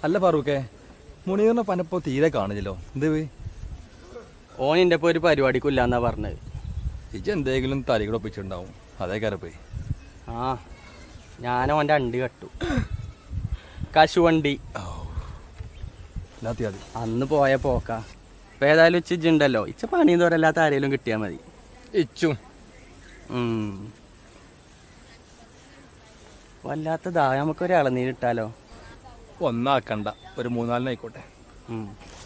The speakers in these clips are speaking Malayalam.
അല്ല ഫാറൂഖേ മുനീറിനെ പനപ്പോ തീരെ കാണില്ലല്ലോ എന്ത് ഓൻ എൻ്റെ ഇപ്പോൾ ഒരു പരിപാടിക്കില്ല എന്നാ പറഞ്ഞത് ഇജ് എന്തെങ്കിലും തലകൂടെ ഒപ്പിച്ചിട്ടുണ്ടാവും അതേ കയറിപ്പോയി ആ ഞാൻ ഓൻ്റെ അണ്ടി കട്ടു കശുവണ്ടി ഇല്ലാത്ത മതി അന്ന് പോയ പോക്ക ഇപ്പം ഏതായാലും ഉച്ച ഇജ്ജുണ്ടല്ലോ ഇച്ച പണി തോരല്ലാത്ത ആരെങ്കിലും കിട്ടിയാൽ മതി ഇച്ചും ഉം. വല്ലാത്ത ദാ നമുക്കൊരു ഇളനീരിട്ടാലോ ഒന്നാക്കണ്ട ഒരു മൂന്നാലിനായിക്കോട്ടെ ഉം.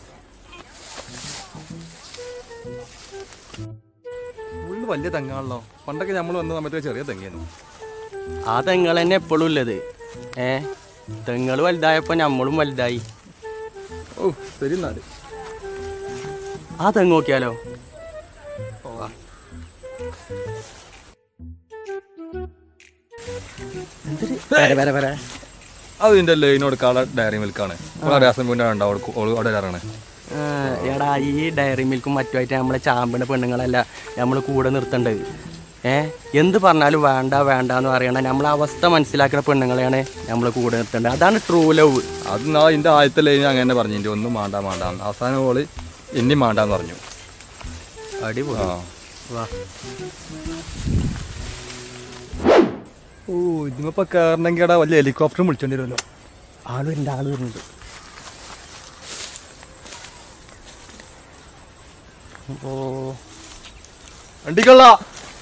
ഉള്ളു വലിയ തെങ്ങാണല്ലോ പണ്ടൊക്കെ നമ്മൾ വന്ന സമയത്ത് ചെറിയ തെങ്ങായിരുന്നു ആ തെങ്ങൾ തന്നെ എപ്പോഴും ഉള്ളത് ഏ തെങ്ങൾ വലുതായപ്പോൾ നമ്മളും വലുതായി ഓ ശരി എന്നാല് ആ തെങ്ങ് നോക്കിയാലോ വരെ വരെ വരെ അതിന്റെ ലൈനോട് കാള ഡയറി മിൽക്കാണ് രാസം പിന്നെ ഉണ്ടാവും ഓള് അവിടെ വരാറാണ് ആ, എടാ ഈ ഡയറി മിൽക്കും മറ്റുമായിട്ട് നമ്മളെ ചാമ്പിണ പെണ്ണുങ്ങളല്ല നമ്മൾ കൂടെ നിർത്തേണ്ടത് ഏ എന്ത് പറഞ്ഞാലും വേണ്ട വേണ്ട എന്ന് പറയണ നമ്മളെ അവസ്ഥ മനസ്സിലാക്കുന്ന പെണ്ണുങ്ങളെയാണ് നമ്മൾ കൂടെ നിർത്തേണ്ടത് അതാണ് ട്രൂ ലവ് അത് നാ ഇതിന്റെ ആദ്യത്തെ ലൈൻ അങ്ങനെ പറഞ്ഞു ഒന്നും മാണ്ട മാണ്ട അവസാനം ഓള് ഇനി മാണ്ടാന്ന് പറഞ്ഞു അടിപൊളി ആ വാ ഓ ഇതിപ്പോ കയറണമെങ്കിൽ അവിടെ വലിയ ഹെലികോപ്റ്റർ വിളിച്ചോണ്ടി വരുമല്ലോ ആള് വരുന്നുണ്ട് ആള് വരുന്നുണ്ട് ഓ വണ്ടിക്കള്ള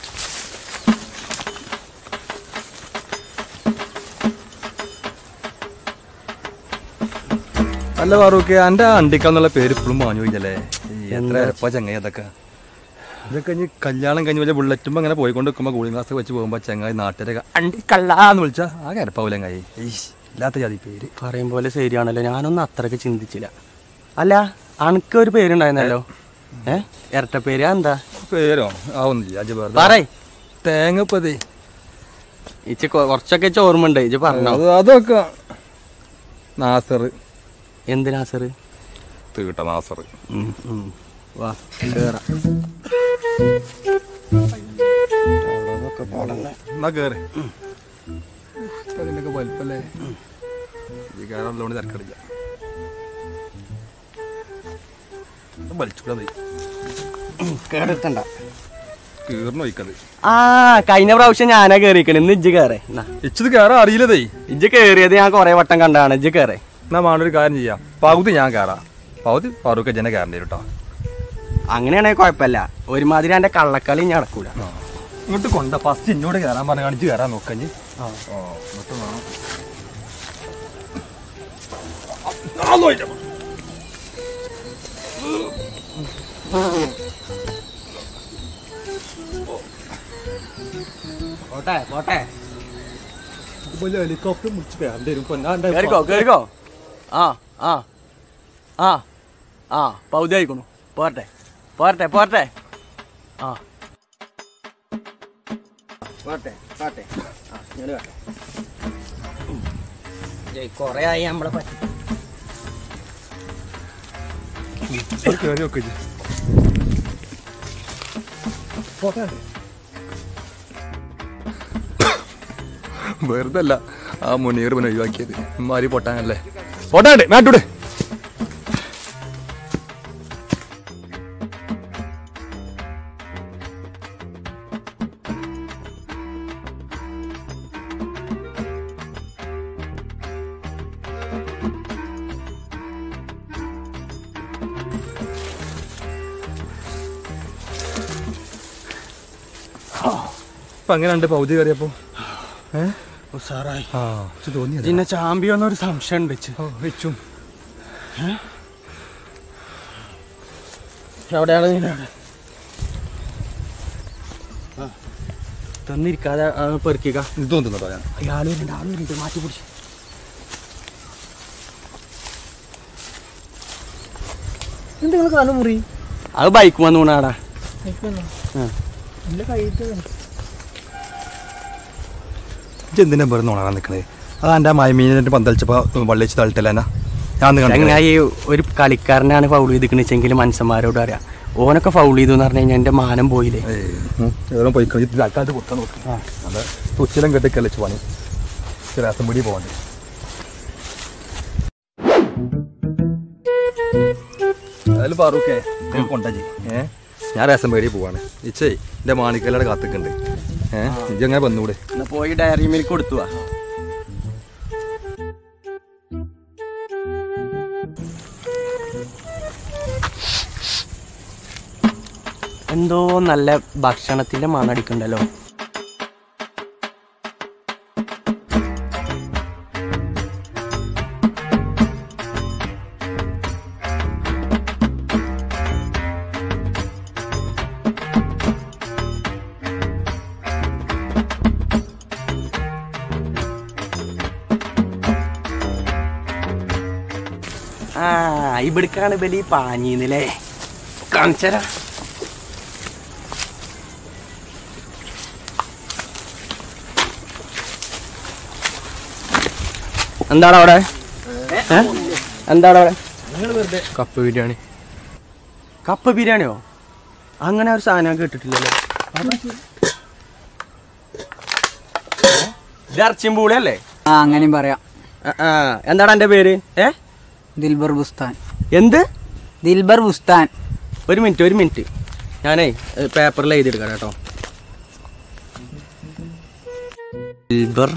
അല്ല ഫാറൂഖ് എന്റെ അണ്ടിക്കാന്നുള്ള പേര് ഇപ്പോഴും മാഞ്ഞു പോയില്ലേ എത്ര എപ്പ ചങ്ങായി അതൊക്കെ ഇതൊക്കെ ഇനി കല്യാണം കഴിഞ്ഞ് വലിയ ബുള്ളറ്റുമ്പോ അങ്ങനെ പോയിക്കൊണ്ട് നിൽക്കുമ്പോ കൂളിംഗ് ഗ്ലാസ് വെച്ച് പോകുമ്പോ ചങ്ങായി നാട്ടുകാരൊക്കെ അണ്ടിക്കള്ളാന്ന് വിളിച്ചാ ആ കരപ്പാവൂല ചങ്ങായി ഈശ് ഇല്ലാത്ത ജാതി പേര് പറയും പോലെ ശരിയാണല്ലോ ഞാനൊന്നും അത്രക്ക് ചിന്തിച്ചില്ല അല്ല അനക്ക് ഒരു പേരുണ്ടായിരുന്നല്ലോ ഏ ഇരട്ട പേര് എന്താ പേരോ ആവുന്നില്ല അജ് വെറുതെ പറയ് തേങ്ങപ്പതേ ഇച്ച് കൊ- കുറച്ചൊക്കെ ഇച്ച് ഓർമ്മയുണ്ട് ഇച്ച് പറഞ്ഞോ അത് അതൊക്കെ നാസർ എന്തിനാ സർ തീട്ട നാസർ വാ കേറാം എന്നാ കേറ് അതിനൊക്കെ വലിപ്പല്ലേ ഈ കയറുള്ളതുകൊണ്ട് തിരക്കടില്ല വലിച്ചുകൂടാ കേടെടുത്തണ്ട കീറിന് വയ്ക്കത് ആ കഴിഞ്ഞ പ്രാവശ്യം ഞാനാ കേറിക്കണ് ഇന്ന് ഇജ്ജ് കേറേ എന്നാ ഇച്ചത് കയറാൻ അറിയില്ലതേ ഇജ്ജ് കേറിയത് ഞാൻ കൊറേ വട്ടം കണ്ടാണ് ഇജ്ജ് കേറേ എന്നാ മാണ്ടൊരു കാര്യം ചെയ്യാം പകുതി ഞാൻ കയറാം പകുതി ഫാറൂഖ് ജന കയറേണ്ടി വരും കേട്ടോ അങ്ങനെയാണെങ്കിൽ കുഴപ്പമില്ല ഒരുമാതിരി എന്റെ കള്ളക്കളി ഞാൻ നടക്കൂല ഇങ്ങോട്ട് കൊണ്ട ഫസ്റ്റ് ഇന്നോട് കയറാൻ പറഞ്ഞ കാണിച്ച് കയറാൻ നോക്കഞ്ഞ് ഇങ്ങോട്ട് വേണം ആ, നോയിട്ടാ. പോട്ടെ പോട്ടെ വലിയ ഹെലികോപ്റ്റർ മുടിച്ച് കയറേണ്ടി വരും പൊന്നാണ്ട് കേറിക്കോ കേറിക്കോ ആ ആ ആ ആ പൗതി ആയിക്കണു പോരട്ടെ പോരട്ടെ പോരട്ടെ ആ പോരട്ടെ പോരട്ടെ ആ ഇങ്ങനെ വേട്ടെ കൊറേ ആയി നമ്മളെ പറ്റി കയറി നോക്കി വെറുതെ അല്ല ആ മുനീർ പിന്നെ ഒഴിവാക്കിയത് മാരി പൊട്ടാനല്ലേ പൊട്ടാണ്ട് മാറ്റൂടെ ഇപ്പൊ അങ്ങനെയുണ്ട് പൗതി കയറിയപ്പോ ഏഹ് ഉസാറായി ആ ഇച്ച് തോന്നിയത് പിന്നെ ചാമ്പ്യോന്നൊരു സംശയം ഉണ്ട് ഇച്ച്. ഓ വെച്ചും എവിടെയാണ് നീ അവിടെ ആ. തന്നിരിക്കാതെ ആ, പെറുക്കിക്ക ഇത് തോന്നുന്നു പറയാൻ അയാൾ വരുന്നുണ്ട് ആൾ വരുന്നുണ്ട് മാറ്റി പിടിച്ച് എന്തെങ്കിലും കാലം മുറി അത് ബൈക്ക് വന്നു വീണാടാ എന്റെ കയ്യിട്ട് ഇജ്ജ് എന്തിനാ വെറുതെ നോണാൻ നിൽക്കണേ അത് എൻ്റെ മൈമീനിന്റെ പന്തളിച്ചപ്പോ വള്ളിച്ച് തളിട്ടല്ല ഞാൻ കണ്ടു ചങ്ങായി ഒരു കളിക്കാരനാണ് ഫൗൾ ചെയ്തിക്കണെച്ചെങ്കിൽ മനുഷ്യന്മാരോട് അറിയാം ഓനൊക്കെ ഫൗൾ ചെയ്തു എന്ന് പറഞ്ഞു കഴിഞ്ഞാൽ എന്റെ മാനം പോയില്ലേ ഏതും പോയി കഴിഞ്ഞിട്ട് തൽക്കാലത്ത് കൊടുത്താൽ നോക്കാം അത് തുച്ചിലം കെട്ടി കളിച്ച് പണി രാസം പിടി പോകണ്ടേ അതിൽ ഫാറൂഖേ കൊണ്ടജി ഏ ഞാൻ രസം പേടി പോവാണ് ഇച്ചേ എന്റെ മാണിക്കല്ലയുടെ കാത്തിക്കുണ്ട് ഏഹ് ഇജങ്ങനെ വന്നൂടെ എന്നാ പോയി ഡയറി മിൽക്ക് കൊടുത്തു വാ എന്തോ നല്ല ഭക്ഷണത്തിന്റെ മണടിക്കണ്ടല്ലോ ആ ഇവിടേക്കാണ് ബലി പാഞ്ഞിന്നല്ലേ കാണിച്ചരാ എന്താണ് അവിടെ ഏ? എന്താണ് അവിടെ കപ്പ് ബിരിയാണി കപ്പ ബിരിയാണിയോ അങ്ങനെ ഒരു സാധനം കേട്ടിട്ടില്ലല്ലോ ഇത് ഇറച്ചിയും പൂളിയല്ലേ ആ അങ്ങനെയും പറയാം ആ, ആ എന്താണ് എന്റെ പേര് ഏ ദിൽബർ ബുസ്താൻ എന്ത് ദിൽബർ ബുസ്താൻ ഒരു മിനിറ്റ് ഒരു മിനിറ്റ് ഞാനേ പേപ്പറിൽ എഴുതിയെടുക്കാം കേട്ടോ ദിൽബർ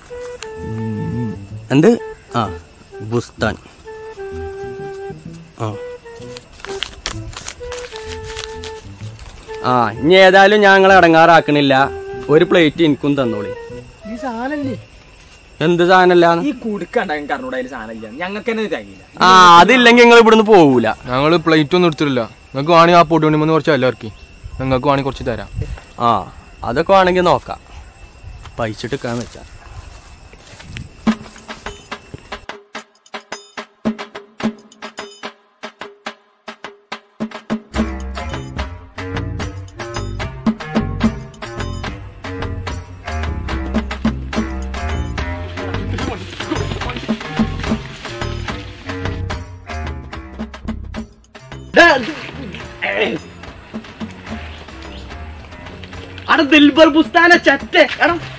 എന്ത് ആ ബുസ്താൻ ആ ആ ഇനി ഏതായാലും ഞങ്ങൾ ഇടങ്ങാറാക്കണില്ല ഒരു പ്ലേറ്റ് എനിക്കും തന്നോളി ഈ സാധനല്ലേ എന്ത് സാധനല്ലാന്ന് ഈ കുടുക്കണ്ടാകും കർണൂടെ അതിൽ സാധനമില്ല ഞങ്ങൾക്ക് തന്നെ തങ്ങില്ല ആ അതില്ലെങ്കിൽ നിങ്ങൾ ഇവിടുന്ന് പോവൂല ഞങ്ങൾ പ്ലേറ്റ് ഒന്നും എടുത്തിട്ടില്ല നിങ്ങൾക്ക് വേണമെങ്കിൽ ആ പൊടി കൊണ്ടുവന്ന് കുറച്ച് എല്ലാവർക്കും നിങ്ങൾക്ക് വേണമെങ്കിൽ കുറച്ച് തരാം ആ അതൊക്കെ വേണമെങ്കിൽ നോക്കാം പൈസ എടുക്കാന്ന് വെച്ചാ അവിടെ ദിൽബർ ബുസ്താന ചറ്റ എടാ